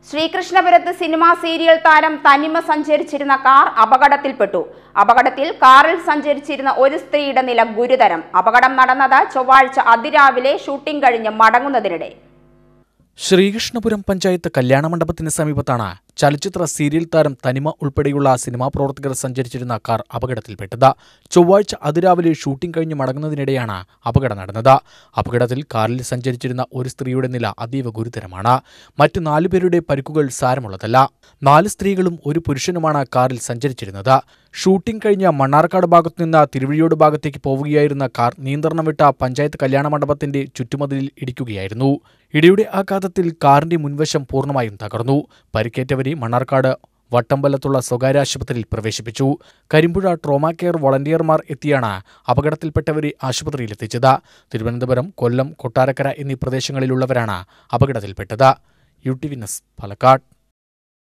ശ്രീകൃഷ്ണപുരത്ത് cinema serial താരം തനിമ സഞ്ചരിച്ചിരുന്ന കാർ അപകടത്തിൽപ്പെട്ടു അപകടത്തിൽ കാറിൽ സഞ്ചരിച്ചിരുന്ന ഒരു സ്ത്രീയുടെ നില ഗുരുതരം അപകടം നടന്നത് ചൊവ്വാഴ്ച അതിരാവിലെ ഷൂട്ടിംഗ് കഴിഞ്ഞ് മടങ്ങുന്നതിനിടെ ശ്രീകൃഷ്ണപുരം പഞ്ചായത്ത് കല്യാണ മണ്ഡപത്തിന് സമീപത്താണ് ചലച്ചിത്ര സീരിയൽ താരം തനിമ ഉൾപ്പെടെയുള്ള സിനിമാ പ്രവർത്തകർ സഞ്ചരിച്ചിരുന്ന കാർ അപകടത്തിൽപ്പെട്ടത് ചൊവ്വാഴ്ച അതിരാവിലെ ഷൂട്ടിംഗ് കഴിഞ്ഞ് മടങ്ങുന്നതിനിടെയാണ് അപകടം നടന്നത് അപകടത്തിൽ കാറിൽ സഞ്ചരിച്ചിരുന്ന ഒരു സ്ത്രീയുടെ നില അതീവ ഗുരുതരമാണ് മറ്റു നാലുപേരുടെ പരിക്കുകൾ സാരമുള്ളതല്ല നാല് സ്ത്രീകളും ഒരു പുരുഷനുമാണ് കാറിൽ സഞ്ചരിച്ചിരുന്നത് ഷൂട്ടിംഗ് കഴിഞ്ഞ മണ്ണാർക്കാട് ഭാഗത്തു നിന്ന് തിരുവഴിയോട് ഭാഗത്തേക്ക് പോവുകയായിരുന്ന കാർ നിയന്ത്രണം വിട്ട പഞ്ചായത്ത് കല്യാണ മണ്ഡപത്തിന്റെ ചുറ്റുമതിലിൽ ഇടിക്കുകയായിരുന്നു ഇടിയുടെ ആഘാതത്തിൽ കാറിന്റെ മുൻവശം പൂർണ്ണമായും തകർന്നു പരിക്കേറ്റവരെ മണ്ണാർക്കാട് വട്ടമ്പലത്തുള്ള സ്വകാര്യ ആശുപത്രിയിൽ പ്രവേശിപ്പിച്ചു കരിമ്പുഴ ട്രോമാ കെയർ വളണ്ടിയർമാർ എത്തിയാണ് അപകടത്തിൽപ്പെട്ടവരെ ആശുപത്രിയിലെത്തിച്ചത് തിരുവനന്തപുരം കൊല്ലം കൊട്ടാരക്കര എന്നീ പ്രദേശങ്ങളിലുള്ളവരാണ് അപകടത്തിൽപ്പെട്ടത് U T V news Palakkad